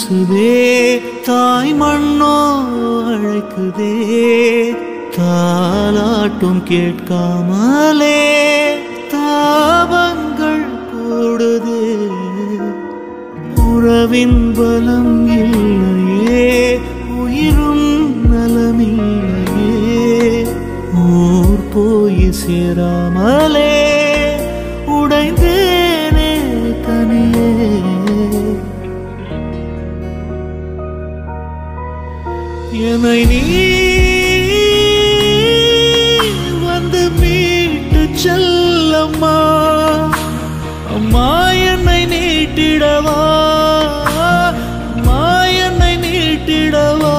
வீசுதே தாய் மண்ணோ அழைக்குதே தாலாட்டும் கேட்காமலே தாபங்கள் கூடுதே உறவின் பலம் இல்லையே உயிரும் நலமில்லையே ஊர் போய் சேராமலே உடைந்தேனே தனியே என்னை நீ வந்து மீட்டு செல்லம்மா அம்மா என்னை நீட்டிடவா அம்மா என்னை நீட்டிடவா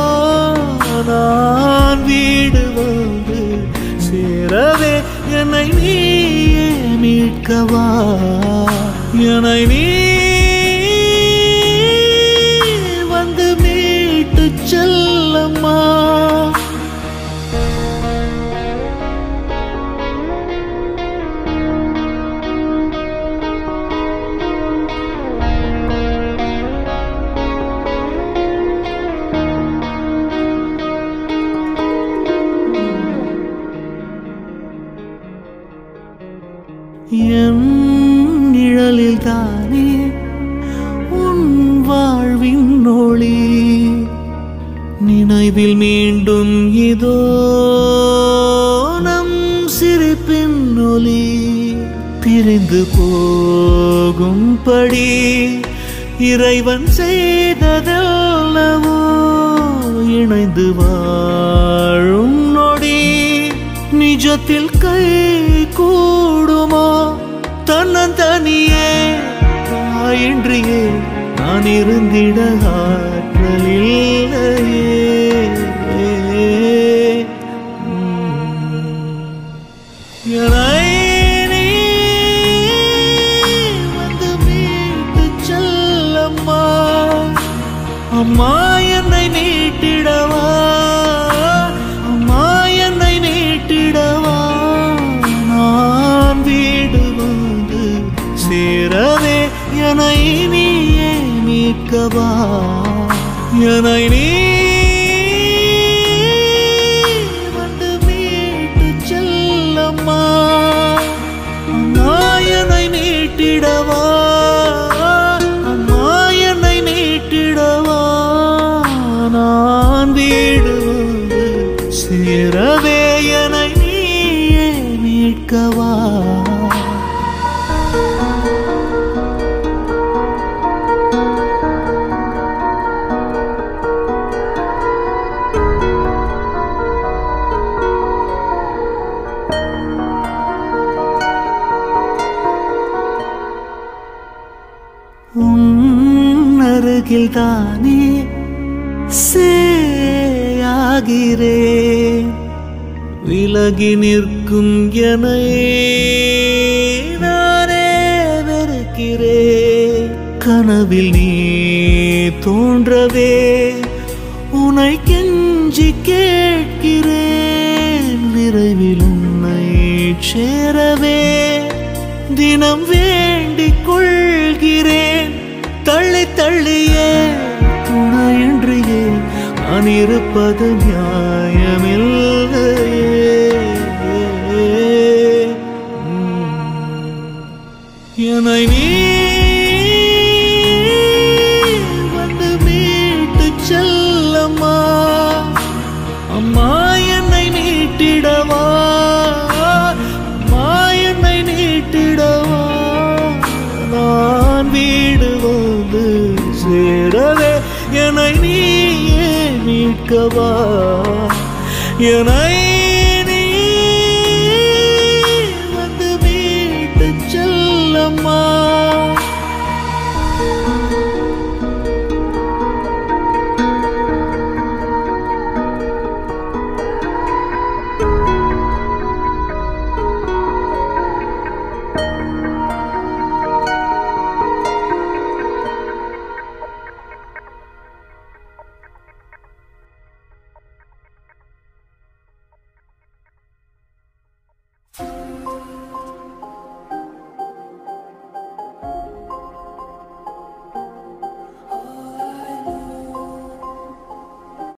நான் வீடு வந்து சேரவே என்னை நீயே மீட்கவா என்னை நீ வந்து மீட்டு செல்லம்மா என் நிழலில் தானே உன் வாழ்வின் ஒளி நினைவில் மீண்டும் இதோ நம் சிரிப்பின் ஒலி பிரிந்து போகும்படி இறைவன் செய்ததல்லவோ இணைந்து வாழும் நொடி நிஜத்தில் கை கூடுமோ தன்னந்தனியே தாயின்றியே நான் இருந்திட ஆற்றல் இல்லையே உம். என்னை நீ வந்து மீட்டு செல்லம்மா அம்மா என்னை நீட்டிடவா அம்மா என்னை நீட்டிடவா நான் வீடு வந்து சேரவே என்னை நீயே மீட்கவா என்னை நீ வந்து மீட்டு செல்லம்மா அம்மா என்னை நீட்டிடவா அம்மா என்னை நீட்டிடவா நான் வீடு வந்து சேரவே என்னை நீயே மீட்கவா உன் அருகில் தானே சேயாகிறேன் விலகி நிற்கும் என்னை நானே வெறுக்கிறேன் கனவில் நீ தோன்றவே உனை கெஞ்சி கேட்கிறேன் விரைவில் உன்னை சேரவே தினம் வேண்டிக் கொள்கிறேன் தள்ளி தள்ளியே துணையின்றியே நான் இருப்பது நியாயமில்லையே உம். என்னை நீ வந்து மீட்டு செல்லம்மா அம்மா என்னை நீட்டிடவா அம்மா என்னை நீட்டிடவா நான் வீடு வந்து சேரவே என்னை நீயே மீட்கவா என்னை